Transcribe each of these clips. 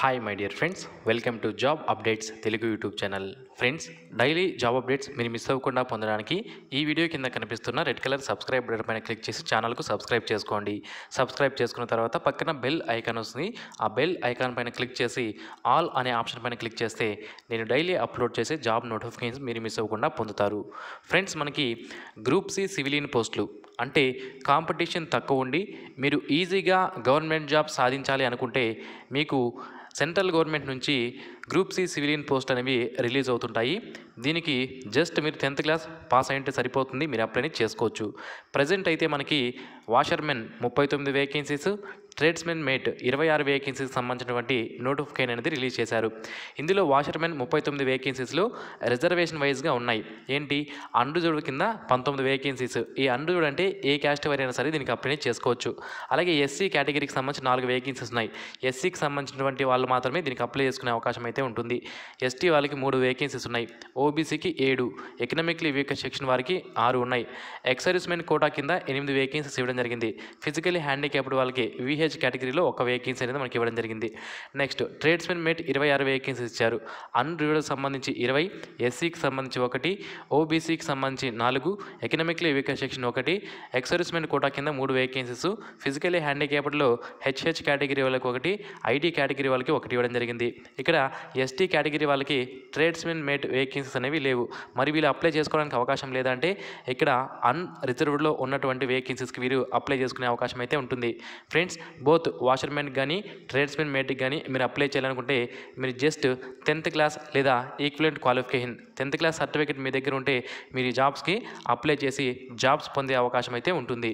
hi my dear friends welcome to job updates Telugu YouTube channel friends daily job updates మీరు miss అవ్వకుండా పొందడానికి ఈ video కింద కనిపిస్తున్న రెడ్ కలర్ సబ్స్క్రైబ్ బటన్ పైన క్లిక్ చేసి ఛానల్కు సబ్స్క్రైబ్ చేసుకోండి సబ్స్క్రైబ్ చేసుకున్న తర్వాత పక్కన బెల్ ఐకాన్ వస్తుంది ఆ బెల్ ఐకాన్ పైన క్లిక్ చేసి ఆల్ అనే ఆప్షన్ పైన క్లిక్ చేస్తే నేను డైలీ అప్లోడ్ చేసే జాబ్ నోటిఫికేషన్స్ మీరు మిస్ అవ్వకుండా పొందుతారు ఫ్రెండ్స్ మనకి గ్రూప్ సి సివిలియన్ పోస్టులు అంటే కాంపిటీషన్ తక్కువ ఉండి మీరు ఈజీగా గవర్నమెంట్ జాబ్ సాధించాలి అనుకుంటే మీకు సెంట్రల్ గవర్నమెంట్ నుంచి గ్రూప్ సి సివిలియన్ పోస్ట్ అనేవి రిలీజ్ అవుతుంటాయి దీనికి జస్ట్ మీరు టెన్త్ క్లాస్ పాస్ అయింటే సరిపోతుంది మీరు అప్లై చేసుకోవచ్చు ప్రజెంట్ అయితే మనకి వాషర్మెన్ ముప్పై తొమ్మిది వేకెన్సీస్ ట్రేడ్స్మెన్ మేట్ ఇరవై ఆరు వేకెన్సీకి సంబంధించినటువంటి నోటిఫికేషన్ అనేది రిలీజ్ చేశారు ఇందులో వాషర్మెన్ ముప్పై తొమ్మిది వేకెన్సీస్లో రిజర్వేషన్ వైజ్గా ఉన్నాయి ఏంటి అండుజోడు కింద పంతొమ్మిది వేకెన్సీస్ ఈ అండుజోడు అంటే ఏ క్యాస్ట్ వారైనా సరే దీనికి అప్లై చేసుకోవచ్చు అలాగే ఎస్సీ కేటగిరీకి సంబంధించి నాలుగు వేకెన్సీస్ ఉన్నాయి ఎస్సీకి సంబంధించినటువంటి వాళ్ళు మాత్రమే దీనికి అప్లై చేసుకునే అవకాశం అయితే ఉంటుంది ఎస్టీ వాళ్ళకి మూడు వేకెన్సీస్ ఉన్నాయి ఓబీసీకి ఏడు ఎకనామిక్లీ వీక్ సెక్షన్ వారికి ఆరు ఉన్నాయి ఎక్సర్విస్మెన్ కోటా కింద ఎనిమిది వేకెన్సీస్ ఇవ్వడం జరిగింది ఫిజికలీ హ్యాండిక్యాప్డ్ వాళ్ళకి విహెచ్ కేటగిరీలో ఒక వేకెన్సీ అనేది మనకి ఇవ్వడం జరిగింది నెక్స్ట్ ట్రేడ్స్మెన్ మేట్ ఇరవై ఆరు వేకెన్సీస్ ఇచ్చారు అన్రివర్డ్ సంబంధించి ఇరవై ఎస్సీకి సంబంధించి ఒకటి ఓబీసీకి సంబంధించి నాలుగు ఎకనామిక్లీ వీక్ సెక్షన్ ఒకటి ఎక్సర్విస్మెన్ కోటా కింద మూడు వేకెన్సీస్ ఫిజికలీ హ్యాండిక్యాప్డ్లో హెచ్హెచ్ కేటగిరీ వాళ్ళకి ఒకటి ఐటీ కేటగిరీ వాళ్ళకి ఒకటి ఇవ్వడం జరిగింది ఇక్కడ ఎస్టీ కేటగిరీ వాళ్ళకి ట్రేడ్స్మెన్ మేట్ వేకెన్సీస్ అనేవి లేవు మరి వీళ్ళు అప్లై చేసుకోవడానికి అవకాశం లేదంటే ఇక్కడ అన్ రిజర్వ్డ్లో ఉన్నటువంటి వేకెన్సీస్కి వీరు అప్లై చేసుకునే అవకాశం అయితే ఉంటుంది ఫ్రెండ్స్ బోత్ వాషర్మెన్ కానీ ట్రేడ్స్మెన్ మేట్కి కానీ మీరు అప్లై చేయాలనుకుంటే మీరు జస్ట్ టెన్త్ క్లాస్ లేదా equivalent qualification tenth class certificate మీ దగ్గర ఉంటే మీరు ఈ జాబ్స్కి అప్లై చేసి జాబ్స్ పొందే అవకాశం అయితే ఉంటుంది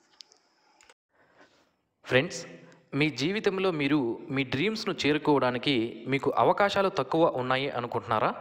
ఫ్రెండ్స్ మీ జీవితంలో మీరు మీ డ్రీమ్స్ను చేరుకోవడానికి మీకు అవకాశాలు తక్కువ ఉన్నాయి అనుకుంటున్నారా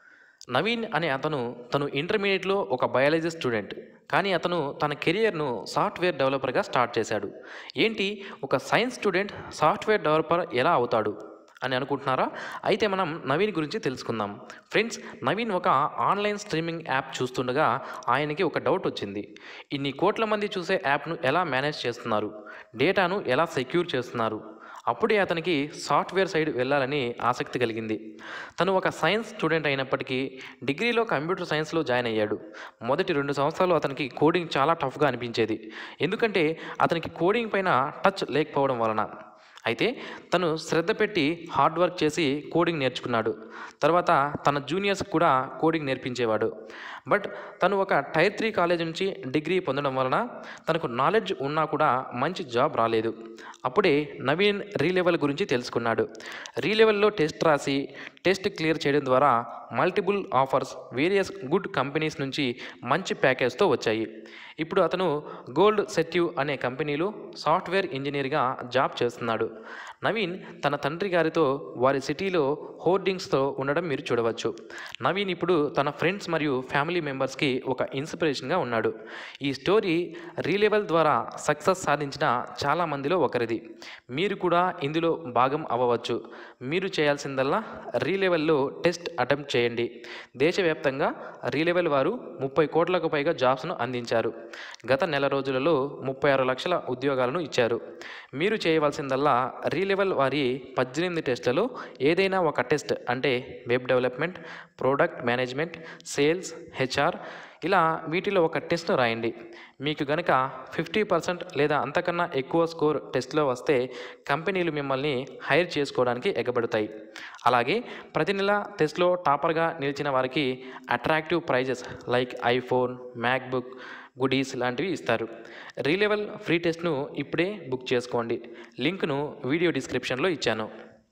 నవీన్ అనే అతను తను ఇంటర్మీడియట్లో ఒక బయాలజీ స్టూడెంట్ కానీ అతను తన కెరియర్ను సాఫ్ట్వేర్ డెవలపర్గా స్టార్ట్ చేశాడు ఏంటి ఒక సైన్స్ స్టూడెంట్ సాఫ్ట్వేర్ డెవలపర్ ఎలా అవుతాడు అని అనుకుంటున్నారా అయితే మనం నవీన్ గురించి తెలుసుకుందాం ఫ్రెండ్స్ నవీన్ ఒక ఆన్లైన్ స్ట్రీమింగ్ యాప్ చూస్తుండగా ఆయనకి ఒక డౌట్ వచ్చింది ఇన్ని కోట్ల మంది చూసే యాప్ను ఎలా మేనేజ్ చేస్తున్నారు డేటాను ఎలా సెక్యూర్ చేస్తున్నారు అప్పుడే అతనికి సాఫ్ట్వేర్ సైడ్ వెళ్ళాలని ఆసక్తి కలిగింది తను ఒక సైన్స్ స్టూడెంట్ అయినప్పటికీ డిగ్రీలో కంప్యూటర్ సైన్స్లో జాయిన్ అయ్యాడు మొదటి రెండు సంవత్సరాలు అతనికి కోడింగ్ చాలా టఫ్గా అనిపించేది ఎందుకంటే అతనికి కోడింగ్ పైన టచ్ లేకపోవడం వలన అయితే తను శ్రద్ధ పెట్టి హార్డ్ వర్క్ చేసి కోడింగ్ నేర్చుకున్నాడు తర్వాత తన జూనియర్స్ కూడా కోడింగ్ నేర్పించేవాడు బట్ తను ఒక టైర్ త్రీ కాలేజ్ నుంచి డిగ్రీ పొందడం వలన తనకు నాలెడ్జ్ ఉన్నా కూడా మంచి జాబ్ రాలేదు అప్పుడే నవీన్ రీలెవెల్ గురించి తెలుసుకున్నాడు రీలెవెల్లో టెస్ట్ రాసి టెస్ట్ క్లియర్ చేయడం ద్వారా multiple offers various good companies నుంచి మంచి ప్యాకేజ్తో వచ్చాయి ఇప్పుడు అతను గోల్డ్ సెట్యూ అనే కంపెనీలో సాఫ్ట్వేర్ ఇంజనీర్గా జాబ్ చేస్తున్నాడు నవీన్ తన తండ్రి గారితో వారి సిటీలో హోర్డింగ్స్తో ఉండడం మీరు చూడవచ్చు నవీన్ ఇప్పుడు తన ఫ్రెండ్స్ మరియు ఫ్యామిలీ మెంబర్స్కి ఒక ఇన్స్పిరేషన్గా ఉన్నాడు ఈ స్టోరీ రీలెవెల్ ద్వారా సక్సెస్ సాధించిన చాలా మందిలో ఒకరిది మీరు కూడా ఇందులో భాగం అవ్వవచ్చు మీరు చేయాల్సిందల్లా రీలెవెల్లో టెస్ట్ అటెంప్ట్ చేయండి దేశవ్యాప్తంగా రీలెవెల్ వారు ముప్పై కోట్లకు పైగా జాబ్స్ను అందించారు గత నెల రోజులలో ముప్పై ఆరు లక్షల ఉద్యోగాలను ఇచ్చారు మీరు చేయవలసిందల్లా రీలెవెల్ వారి పద్దెనిమిది టెస్టులలో ఏదైనా ఒక టెస్ట్ అంటే web development product management sales HR ఇలా వీటిలో ఒక టెస్ట్ రాయండి మీకు గనక ఫిఫ్టీ పర్సెంట్ లేదా అంతకన్నా ఎక్కువ స్కోర్ టెస్ట్లో వస్తే కంపెనీలు మిమ్మల్ని హైర్ చేసుకోవడానికి ఎగబడతాయి అలాగే ప్రతి నెల టెస్ట్లో టాపర్గా నిలిచిన వారికి attractive prizes like iPhone MacBook goodies లాంటివి ఇస్తారు రీలెవెల్ ఫ్రీ టెస్ట్ను ఇప్పుడే బుక్ చేసుకోండి లింక్ను వీడియో డిస్క్రిప్షన్లో ఇచ్చాను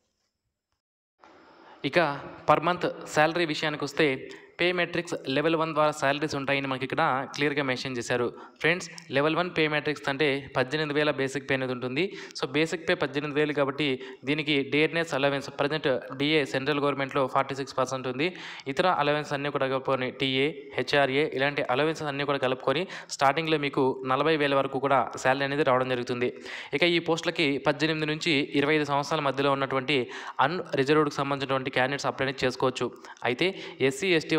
ఇక పర్ మంత్ శాలరీ విషయానికి వస్తే పే మెట్రిక్స్ లెవెల్ వన్ ద్వారా శాలరీస్ ఉంటాయని మనకి ఇక్కడ క్లియర్గా మెన్షన్ చేశారు friends level one pay matrix అంటే పద్దెనిమిది వేల బేసిక్ పే అనేది ఉంటుంది సో బేసిక్ పే పద్దెనిమిది వేలు కాబట్టి దీనికి dearness allowance present DA central గవర్నమెంట్లో ఫార్టీ సిక్స్ పర్సెంట్ ఉంది ఇతర అలవెన్స్ అన్నీ కూడా కలుపుకొని టీఏ హెచ్ఆర్ఏ ఇలాంటి అలవెన్సెస్ అన్నీ కూడా కలుపుకొని స్టార్టింగ్లో మీకు నలభై వేల వరకు కూడా శాలరీ అనేది రావడం జరుగుతుంది ఇక ఈ పోస్టులకి పద్దెనిమిది నుంచి ఇరవై ఐదు సంవత్సరాల మధ్యలో ఉన్నటువంటి అన్ రిజర్వ్డ్కి సంబంధించినటువంటి క్యాండిడేట్స్ అప్లై చేసుకోవచ్చు అయితే ఎస్సీ ఎస్టీ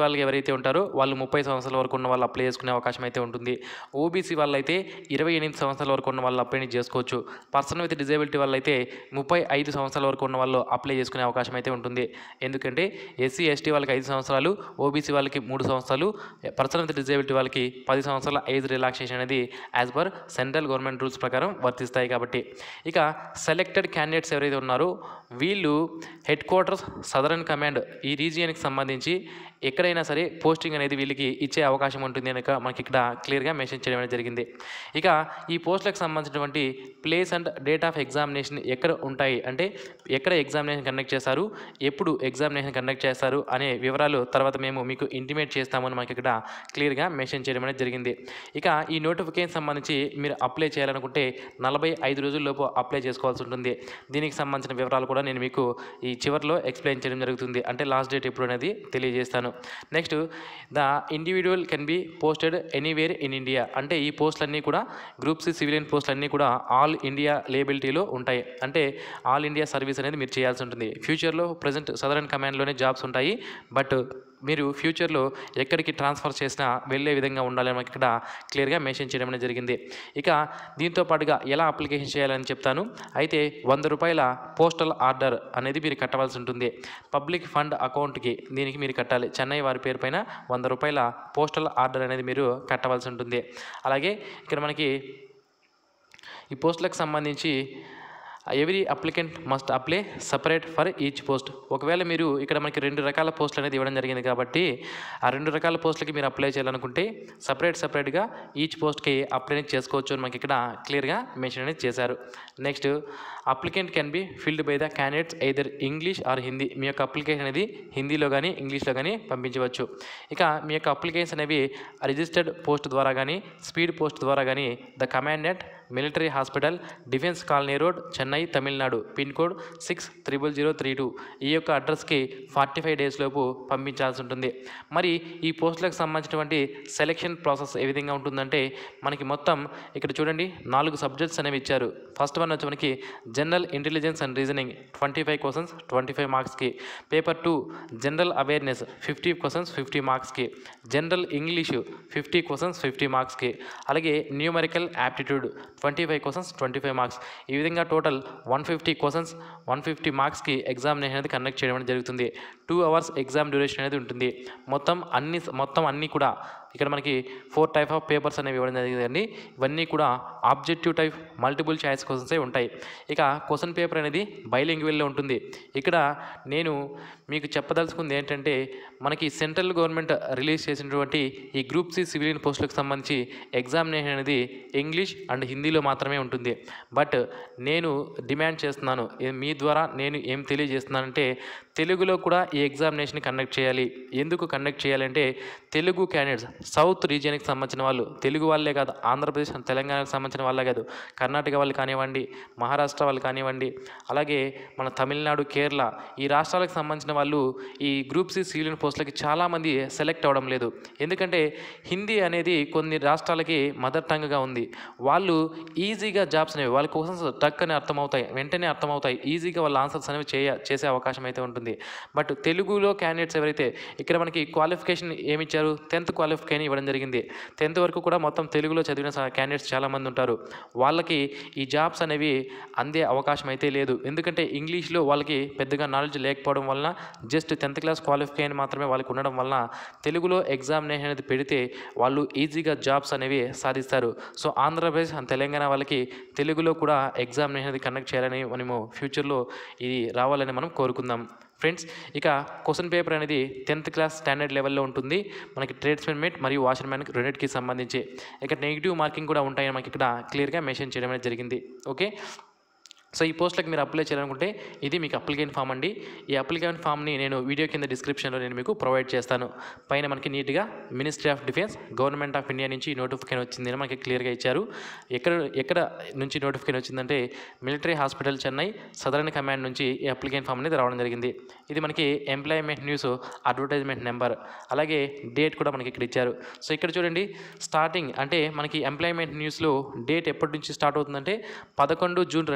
వాళ్ళకి ఎవరైతే ఉంటారో వాళ్ళు ముప్పై సంవత్సరాల వరకు ఉన్న వాళ్ళు అప్లై చేసుకునే అవకాశం అయితే ఉంటుంది ఓబీసీ వాళ్ళైతే ఇరవై ఎనిమిది సంవత్సరాల వరకు ఉన్న వాళ్ళు అప్లై చేసుకోవచ్చు పర్సన్ విత్ డిజేబిలిటీ వాళ్ళైతే ముప్పై ఐదు సంవత్సరాల వరకు ఉన్న వాళ్ళు అప్లై చేసుకునే అవకాశం అయితే ఉంటుంది ఎందుకంటే ఎస్సీ ఎస్టీ వాళ్ళకి ఐదు సంవత్సరాలు ఓబీసీ వాళ్ళకి మూడు సంవత్సరాలు పర్సన్ విత్ డిజేబిలిటీ వాళ్ళకి పది సంవత్సరాల ఏజ్ రిలాక్సేషన్ అనేది as per central government rules ప్రకారం వర్తిస్తాయి కాబట్టి ఇక సెలెక్టెడ్ క్యాండిడేట్స్ ఎవరైతే ఉన్నారో వీళ్ళు హెడ్ క్వార్టర్స్ సదరన్ కమాండ్ ఈ రీజియన్కి సంబంధించి ఎక్కడైనా సరే పోస్టింగ్ అనేది వీళ్ళకి ఇచ్చే అవకాశం ఉంటుంది కనుక మనకి ఇక్కడ క్లియర్గా మెన్షన్ చేయడం అనేది జరిగింది ఇక ఈ పోస్టులకు సంబంధించినటువంటి place and date of examination ఎక్కడ ఉంటాయి అంటే ఎక్కడ ఎగ్జామినేషన్ కండక్ట్ చేస్తారు ఎప్పుడు ఎగ్జామినేషన్ కండక్ట్ చేస్తారు అనే వివరాలు తర్వాత మేము మీకు ఇంటిమేట్ చేస్తామని మనకి ఇక్కడ క్లియర్గా మెన్షన్ చేయడం అనేది జరిగింది ఇక ఈ నోటిఫికేషన్ సంబంధించి మీరు అప్లై చేయాలనుకుంటే నలభై ఐదు రోజుల్లోపు అప్లై చేసుకోవాల్సి ఉంటుంది దీనికి సంబంధించిన వివరాలు కూడా నేను మీకు ఈ చివరిలో ఎక్స్ప్లెయిన్ చేయడం జరుగుతుంది అంటే లాస్ట్ డేట్ ఎప్పుడు అనేది తెలియజేస్తాను next the individual can be posted anywhere in India అంటే ఈ పోస్టులన్నీ కూడా గ్రూప్ సి సివిలియన్ పోస్టులన్నీ కూడా ఆల్ ఇండియా లేబిలిటీలో ఉంటాయి అంటే ఆల్ ఇండియా సర్వీస్ అనేది మీరు చేయాల్సి ఉంటుంది ఫ్యూచర్లో ప్రజెంట్ సదరన్ కమాండ్లోనే జాబ్స్ ఉంటాయి బట్ మీరు ఫ్యూచర్లో ఎక్కడికి ట్రాన్స్ఫర్ చేసినా వెళ్ళే విధంగా ఉండాలని మనకి ఇక్కడ క్లియర్గా మెన్షన్ చేయడం అనేది జరిగింది ఇక దీంతో పాటుగా ఎలా అప్లికేషన్ చేయాలని చెప్తాను అయితే వంద రూపాయల పోస్టల్ ఆర్డర్ అనేది మీరు కట్టవలసి ఉంటుంది పబ్లిక్ ఫండ్ అకౌంట్కి దీనికి మీరు కట్టాలి చెన్నై వారి పేరు పైన వంద రూపాయల పోస్టల్ ఆర్డర్ అనేది మీరు కట్టవలసి ఉంటుంది అలాగే ఇక్కడ మనకి ఈ పోస్టులకు సంబంధించి every applicant must apply separate for each post ఒకవేళ మీరు ఇక్కడ మనకి రెండు రకాల పోస్టులు అనేది ఇవ్వడం జరిగింది కాబట్టి ఆ రెండు రకాల పోస్టులకి మీరు అప్లై చేయాలనుకుంటే సపరేట్ సపరేట్గా ఈచ్ పోస్ట్కి అప్లై అనేది చేసుకోవచ్చు అని మనకి ఇక్కడ క్లియర్గా మెన్షన్ అనేది చేశారు next applicant can be filled by the candidates either English or Hindi మీ యొక్క అప్లికేషన్ అనేది హిందీలో కానీ ఇంగ్లీష్లో కానీ పంపించవచ్చు ఇక మీ యొక్క అప్లికేషన్ అనేవి రిజిస్టర్డ్ పోస్ట్ ద్వారా కానీ స్పీడ్ పోస్ట్ ద్వారా కానీ the commandant military hospital defence colony road Chennai Tamil Nadu pin code six triple zero three two ఈ యొక్క అడ్రస్కి ఫార్టీ ఫైవ్ డేస్ లోపు పంపించాల్సి ఉంటుంది మరి ఈ పోస్టులకు సంబంధించినటువంటి సెలెక్షన్ ప్రాసెస్ ఏ విధంగా ఉంటుందంటే మనకి మొత్తం ఇక్కడ చూడండి నాలుగు సబ్జెక్ట్స్ అనేవి ఇచ్చారు ఫస్ట్ వన్ వచ్చి మనకి general intelligence and reasoning twenty five questions twenty five మార్క్స్కి paper two general awareness fifty questions fifty మార్క్స్కి general English fifty questions fifty మార్క్స్కి అలాగే numerical aptitude twenty five questions twenty five marks ఈ విధంగా total one fifty questions one fifty మార్క్స్కి examination అనేది conduct చేయడం అనేది జరుగుతుంది టూ అవర్స్ ఎగ్జామ్ డ్యూరేషన్ అనేది ఉంటుంది మొత్తం అన్ని మొత్తం అన్నీ కూడా ఇక్కడ మనకి ఫోర్ టైప్ ఆఫ్ పేపర్స్ అనేవి ఇవ్వడం జరిగిందండి ఇవన్నీ కూడా ఆబ్జెక్టివ్ టైప్ మల్టిపుల్ చాయిస్ క్వశ్చన్సే ఉంటాయి ఇక క్వశ్చన్ పేపర్ అనేది బైలింగ్వెల్లో ఉంటుంది ఇక్కడ నేను మీకు చెప్పదలుచుకుంది ఏంటంటే మనకి సెంట్రల్ గవర్నమెంట్ రిలీజ్ చేసినటువంటి ఈ గ్రూప్ సి సివిలియన్ పోస్టులకు సంబంధించి ఎగ్జామినేషన్ అనేది ఇంగ్లీష్ అండ్ హిందీలో మాత్రమే ఉంటుంది బట్ నేను డిమాండ్ చేస్తున్నాను ఏ- మీ ద్వారా నేను ఏం తెలియజేస్తున్నానంటే తెలుగులో కూడా ఈ ఎగ్జామినేషన్ కండక్ట్ చేయాలి ఎందుకు కండక్ట్ చేయాలంటే తెలుగు క్యాండిడేట్స్ సౌత్ రీజియన్కి సంబంధించిన వాళ్ళు తెలుగు వాళ్ళే కాదు ఆంధ్రప్రదేశ్ and తెలంగాణకు సంబంధించిన వాళ్ళే కాదు కర్ణాటక వాళ్ళు కానివ్వండి మహారాష్ట్ర వాళ్ళు కానివ్వండి అలాగే మన తమిళనాడు కేరళ ఈ రాష్ట్రాలకు సంబంధించిన వాళ్ళు ఈ గ్రూప్ సి సివిలియన్ పోస్టులకి చాలామంది సెలెక్ట్ అవ్వడం లేదు ఎందుకంటే హిందీ అనేది కొన్ని రాష్ట్రాలకి మదర్ టంగ్గా ఉంది వాళ్ళు ఈజీగా జాబ్స్ అనేవి వాళ్ళ క్వశ్చన్స్ టక్ అని అర్థమవుతాయి వెంటనే అర్థమవుతాయి ఈజీగా వాళ్ళ ఆన్సర్స్ అనేవి చేయ చేసే అవకాశం అయితే ఉంటుంది బట్ తెలుగులో క్యాండిడేట్స్ ఎవరైతే ఇక్కడ మనకి క్వాలిఫికేషన్ ఏమి ఇచ్చారు టెన్త్ క్వాలిఫికేషన్ ఇవ్వడం జరిగింది టెన్త్ వరకు కూడా మొత్తం తెలుగులో చదివిన క్యాండిడేట్స్ చాలామంది ఉంటారు వాళ్ళకి ఈ జాబ్స్ అనేవి అందే అవకాశం అయితే లేదు ఎందుకంటే ఇంగ్లీష్లో వాళ్ళకి పెద్దగా నాలెడ్జ్ లేకపోవడం వలన జస్ట్ టెన్త్ క్లాస్ క్వాలిఫికేషన్ మాత్రమే వాళ్ళకి ఉండడం వలన తెలుగులో ఎగ్జామినేషన్ అనేది పెడితే వాళ్ళు ఈజీగా జాబ్స్ అనేవి సాధిస్తారు సో ఆంధ్రప్రదేశ్ and తెలంగాణ వాళ్ళకి తెలుగులో కూడా ఎగ్జామినేషన్ అనేది కండక్ట్ చేయాలని మనము ఫ్యూచర్లో ఇది రావాలని మనం కోరుకుందాం ఫ్రెండ్స్ ఇక క్వశ్చన్ పేపర్ అనేది టెన్త్ క్లాస్ స్టాండర్డ్ లెవెల్లో ఉంటుంది మనకి ట్రేడ్స్మెన్ మేట్ మరియు వాషర్మెన్ రెండింటికి సంబంధించి ఇక నెగిటివ్ మార్కింగ్ కూడా ఉంటాయని మనకి ఇక్కడ క్లియర్గా మెన్షన్ చేయడం అనేది జరిగింది ఓకే సో ఈ పోస్ట్లకు మీరు అప్లై చేయాలనుకుంటే ఇది మీకు అప్లికేషన్ ఫామ్ అండి ఈ అప్లికేషన్ ఫామ్ని నేను వీడియో కింద డిస్క్రిప్షన్లో నేను మీకు ప్రొవైడ్ చేస్తాను పైన మనకి నీట్గా ministry of defence government of India నుంచి నోటిఫికేషన్ వచ్చిందని మనకి క్లియర్గా ఇచ్చారు ఎక్కడ ఎక్కడ నుంచి నోటిఫికేషన్ వచ్చిందంటే military hospital Chennai southern command నుంచి ఈ అప్లికేషన్ ఫామ్ అనేది రావడం జరిగింది ఇది మనకి ఎంప్లాయ్మెంట్ న్యూస్ అడ్వర్టైజ్మెంట్ నెంబర్ అలాగే డేట్ కూడా మనకి ఇక్కడ ఇచ్చారు సో ఇక్కడ చూడండి స్టార్టింగ్ అంటే మనకి ఎంప్లాయ్మెంట్ న్యూస్లో డేట్ ఎప్పటి నుంచి స్టార్ట్ అవుతుందంటే పదకొండు జూన్ రెండు వేల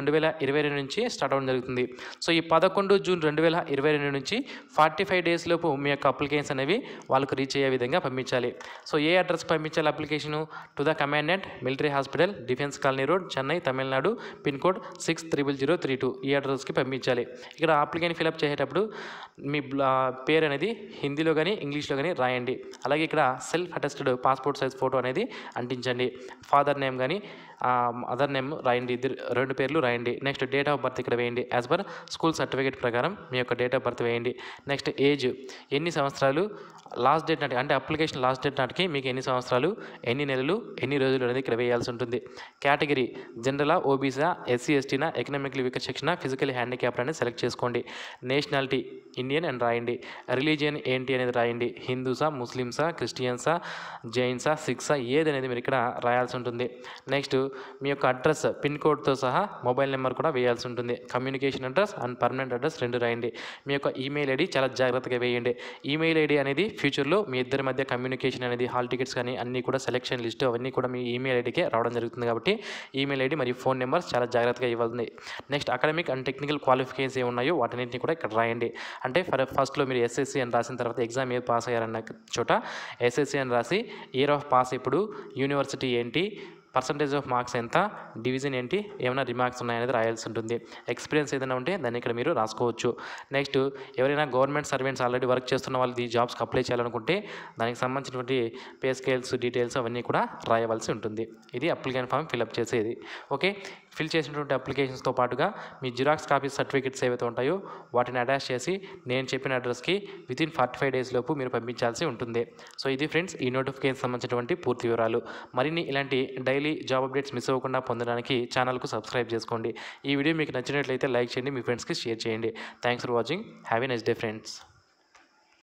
ఇరవై రెండు నుంచి స్టార్ట్ అవ్వడం జరుగుతుంది సో ఈ పదకొండు జూన్ రెండు వేల ఇరవై రెండు నుంచి ఫార్టీ ఫైవ్ డేస్ లోపు మీ యొక్క అప్లికేషన్స్ అనేవి వాళ్ళకు రీచ్ అయ్యే విధంగా పంపించాలి సో ఏ అడ్రస్ పంపించాలి application to the commandant military hospital defence colony road Chennai Tamil Nadu pin code six triple zero three two ఈ అడ్రస్కి పంపించాలి ఇక్కడ అప్లికేషన్ ఫిలప్ చేసేటప్పుడు మీ బ్లా- పేరు అనేది హిందీలో కానీ ఇంగ్లీష్లో కానీ రాయండి అలాగే ఇక్కడ self attested passport size photo అనేది అంటించండి ఫాదర్ నేమ్ కానీ అదర్ నేమ్ రాయండి ఇద్దరు రెండు పేర్లు రాయండి నెక్స్ట్ డేట్ ఆఫ్ బర్త్ ఇక్కడ వేయండి యాజ్ పర్ స్కూల్ సర్టిఫికేట్ ప్రకారం మీ యొక్క డేట్ ఆఫ్ బర్త్ వేయండి నెక్స్ట్ ఏజ్ ఎన్ని సంవత్సరాలు లాస్ట్ డేట్ నాటి అంటే అప్లికేషన్ లాస్ట్ డేట్ నాటికి మీకు ఎన్ని సంవత్సరాలు ఎన్ని నెలలు ఎన్ని రోజులు అనేది ఇక్కడ వేయాల్సి ఉంటుంది కేటగిరీ జనరలా ఓబీసా ఎస్సీ ఎస్టీనా ఎకనామికలీ వీకర్ సెక్షనా ఫిజికల్ హ్యాండిక్యాప్ అనేది సెలెక్ట్ చేసుకోండి నేషనాలిటీ ఇండియన్ అని రాయండి రిలీజియన్ ఏంటి అనేది రాయండి హిందూసా ముస్లిమ్సా క్రిస్టియన్సా జైన్సా సిక్సా ఏది అనేది మీరు ఇక్కడ రాయాల్సి ఉంటుంది నెక్స్ట్ మీ యొక్క అడ్రస్ పిన్ కోడ్తో సహా మొబైల్ నెంబర్ కూడా వేయాల్సి ఉంటుంది communication address and permanent address రెండు రాయండి మీ యొక్క ఈమెయిల్ ఐడి చాలా జాగ్రత్తగా వేయండి ఈమెయిల్ ఐడి అనేది ఫ్యూచర్లో మీ ఇద్దరి మధ్య కమ్యూనికేషన్ అనేది హాల్ టికెట్స్ కానీ అన్నీ కూడా సెలెక్షన్ లిస్ట్ అవన్నీ కూడా మీ ఈమెయిల్ ఐడికే రావడం జరుగుతుంది కాబట్టి ఈమెయిల్ ఐడి మరియు ఫోన్ నెంబర్స్ చాలా జాగ్రత్తగా ఇవ్వాలి next academic and technical qualifications ఏ ఉన్నాయో వాటన్నింటిని కూడా ఇక్కడ రాయండి అంటే ఫర్ ఫస్ట్లో మీరు ఎస్ఎస్సి అని రాసిన తర్వాత ఎగ్జామ్ ఏది పాస్ అయ్యారన్న చోట ఎస్ఎస్సి అని రాసి ఇయర్ ఆఫ్ పాస్ ఇప్పుడు యూనివర్సిటీ ఏంటి పర్సంటేజ్ ఆఫ్ మార్క్స్ ఎంత డివిజన్ ఏంటి ఏమైనా రిమార్క్స్ ఉన్నాయనేది రాయాల్సి ఉంటుంది ఎక్స్పీరియన్స్ ఏదైనా ఉంటే దాన్ని ఇక్కడ మీరు రాసుకోవచ్చు నెక్స్ట్ ఎవరైనా గవర్నమెంట్ సర్వెంట్స్ ఆల్రెడీ వర్క్ చేస్తున్న వాళ్ళు ఈ జాబ్స్కి అప్లై చేయాలనుకుంటే దానికి సంబంధించినటువంటి పే స్కేల్స్ డీటెయిల్స్ అవన్నీ కూడా రాయవలసి ఉంటుంది ఇది అప్లికేషన్ ఫామ్ ఫిల్అప్ చేసేది ఓకే ఫిల్ చేసినటువంటి అప్లికేషన్స్తో పాటుగా మీ జిరాక్స్ కాపీ సర్టిఫికేట్స్ ఏవైతే ఉంటాయో వాటిని అటాచ్ చేసి నేను చెప్పిన అడ్రస్కి within forty five days లోపు మీరు పంపించాల్సి ఉంటుంది సో ఇది ఫ్రెండ్స్ ఈ నోటిఫికేషన్ సంబంధించినటువంటి పూర్తి వివరాలు మరిన్ని ఇలాంటి డైలీ జాబ్ అప్డేట్స్ మిస్ అవ్వకుండా పొందడానికి ఛానల్కు సబ్స్క్రైబ్ చేసుకోండి ఈ వీడియో మీకు నచ్చినట్లయితే లైక్ చేయండి మీ ఫ్రెండ్స్కి షేర్ చేయండి thanks for watching have a nice day friends